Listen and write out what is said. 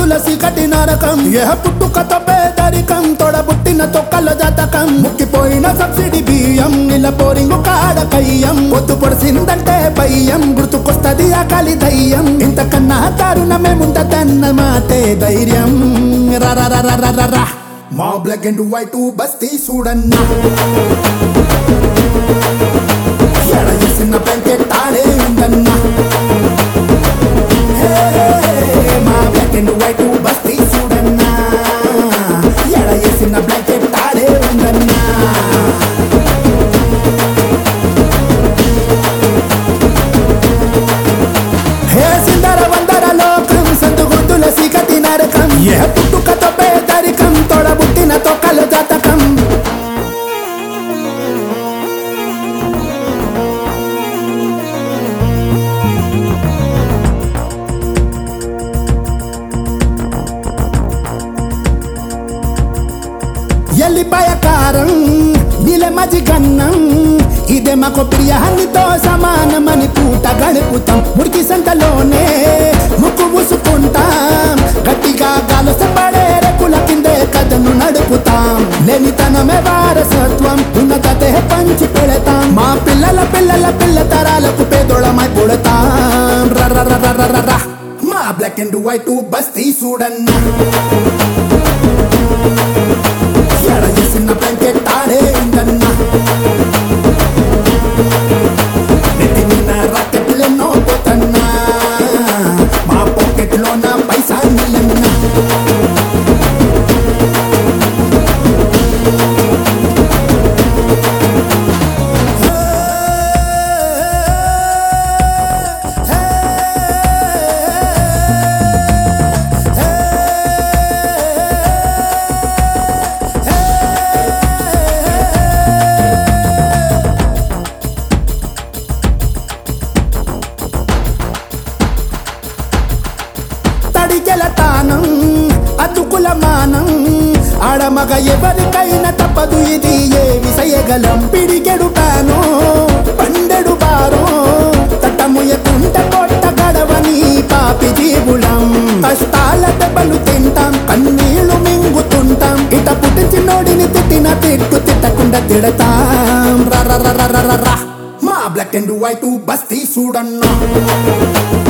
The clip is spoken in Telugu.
గొంతుల సీకటి నరకం ఏ పుట్టుకతో పేదరికం తొడబుట్టిన తొక్కల జాతకం ముక్కిపోయిన సబ్సిడీ బియ్యం నిల పోరింగు కాడ కయ్యం పొద్దు పొడిసిందంటే భయం గుర్తుకొస్తది ఆకలి దయ్యం ఇంతకన్నా దారుణమే ముందన్న మాటే ధైర్యం రా మా బ్లాక్ అండ్ వైట్ బస్తీ చూడన్నా ఎడ చేసిన బ్లాంకెట్ తాడే ఉందన్నా హే, మా బ్లాక్ అండ్ వైట్ బస్తీ చూడన్నా ఎడ చేసిన బ్లాంకెట్ తాడే ఉందన్నా హే సిందర వందర లోకం సందు గుర్తుల సీకటి నరకం ఏ పుట్టుకతో పేదరికం తొడబుట్టిన తొక్కల జాతకం ఎల్లిపాయ కారం నీలే మజి గన్నం ఇదే మాకు ప్రియాన్నితో సమానమని పూట గడుపుతాం మురికి సంతలోనే ముక్కు మూసుకుంటాం గట్టిగా గాలొస్తే పడే రెక్కుల కిందే కథను నడుపుతాం లేనితనమే వారసత్వం ఉన్నతతే పంచి పెడతాం మా పిల్లల పిల్లల పిల్ల తరాలకు పేదోళమై పుడతాం రర్రర్రర్రర్ర. మా బ్లాక్ అండ్ వైట్ బస్తీ చూడన్నా ఎడ చేసిన బ్లాంకెట్ తాడే ఉందన్నా నెత్తి మీద రాకెట్లెన్నో పోతన్నా మా పాకెట్లో నా పైసా నిలన్నా తడికెల తానం అతుకుల మానం ఆడమగ ఎవరికైనా తప్పదు ఇది ఏ విషయగలం పిడికెడు తాను పండెడు బారో తట్టముయకుంట కొట్ట గడవని పాపి జీవులం కష్టాల దెబ్బలు తింటాం కన్నీళ్లు మింగుతుంటాం ఇట పుట్టించి నోడిని తిట్టిన తిట్టు తిట్టకుండా తిడతాం రా రా రా రా రా రా. మా బ్లాక్ అండ్ వైట్ బస్తీ చూడన్నా